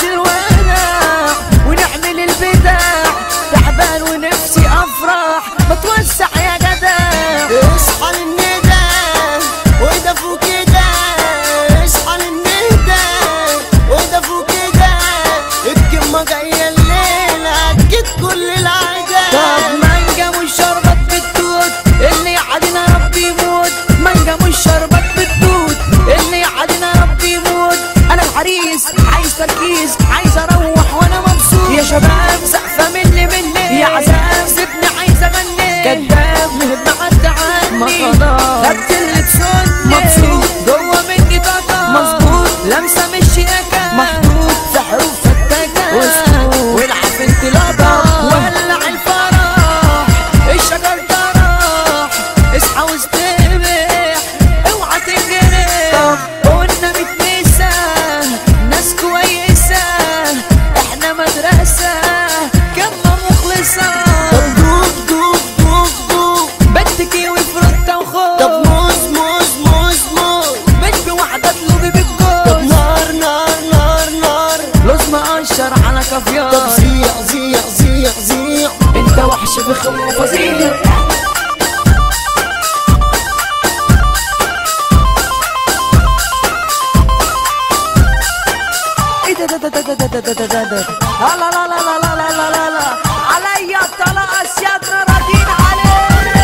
الوداع ونعمل البدع تعبان ونفسي افرح بتوسع يا جدع اصحى للندى ودفوا كده اصحى للندى ودفوا كده الكلمة جاية الليلة هتجيب كل طب العجاب مانجا والشربات بالتوت اللي يعدنا ربي يموت مانجا والشربات بالتوت اللي يعدنا ربي يموت انا العريس عايز تركيز عايز اروح وانا مبسوط يا شباب سقفه مني مني يا عذاب سيبني عايز اغني كداب بعدت عني ما خلاص. خدت اللي تسني مبسوط. جوه مني طاقه مظبوط. لمسه مش شياكه محطوط. في حروف فتاكه وسكوت. والعب انطلاقه ولع الفرح الشجر طرح اصحى واستبح اوعى تنجرح قلنا متنسى ناس كويسة احنا مدرسة كلمة مخلصة طب دوب دوب دوب دوب بنت كيوي فروتة وخوخ طب موز موز موز موز مش بواحدة اطلبي طب بالجوز نار نار نار نار لوز مقشر على طب كافيار زيع زيع زيع زيع انت وحش بخم فظيع ايه ده ده ده ده ده ده ده ده ده ده لا لا لا لا لا لا لا لا لا عليا الطلاقة سيادنا راضين عليك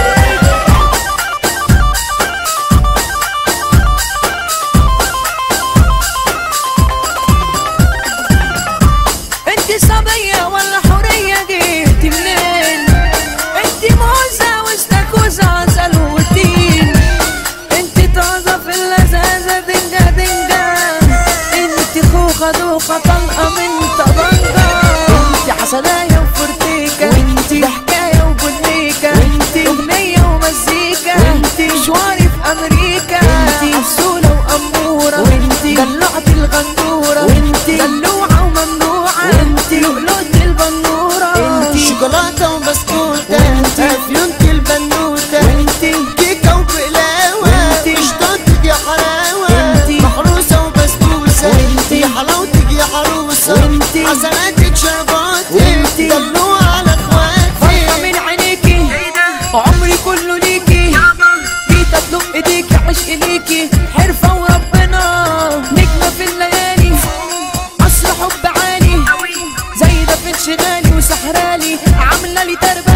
انت صبية ولا حورية جيتي منين انت موزة واستاكوزة عسل وتين انت طازة في اللذاذة دنجة دنجة انت خوخة دوخة طلقة من طبنجة انت عسلاية وفرتيكة وانت حكاية وبنيكة وانت اغنية ومزيكا وانت مشواري في امريكا وانت عسولة وامورة وانت دلعت الغندورة وانت دلوعة وممنوعة وانت لؤلؤة البنورة انت شوكولاتة وبسكوتة وانت افيونت البنوتة وانت كيكة وبقلاوة وانت اشطاطك يا حلاوة وانت محروسة وبسبوسة وانت يا حلاوتك يا عروسة وانت حسناتك شرباتك وانت دلوعة على فرقة اخواتك من عينيكي عمري كله ليكي جيت اطلب ايديكي عشق ليكي حرفة وربنا نجمة في الليالي اصل حب عالي زي ده في انشغالي وسحرالي عاملة لي تربة